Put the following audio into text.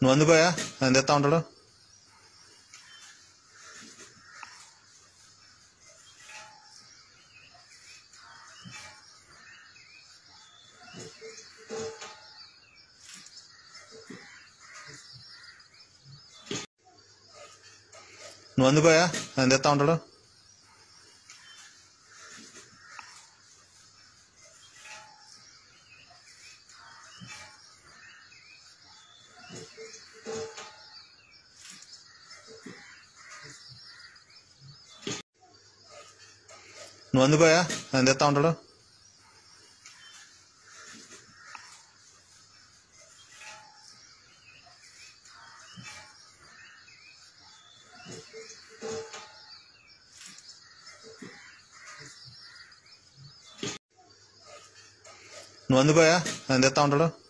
నువ్వు అందుకోయా ఆయన తెస్తా ఉంటాడు నువ్వు అందుకోయా ఆయన తెస్తా ఉంటాడు నువ్వు అందుకోయా ఆయన తెస్తా ఉంటాడు నువ్వు అందుకోయా ఆయన తెస్తా ఉంటాడు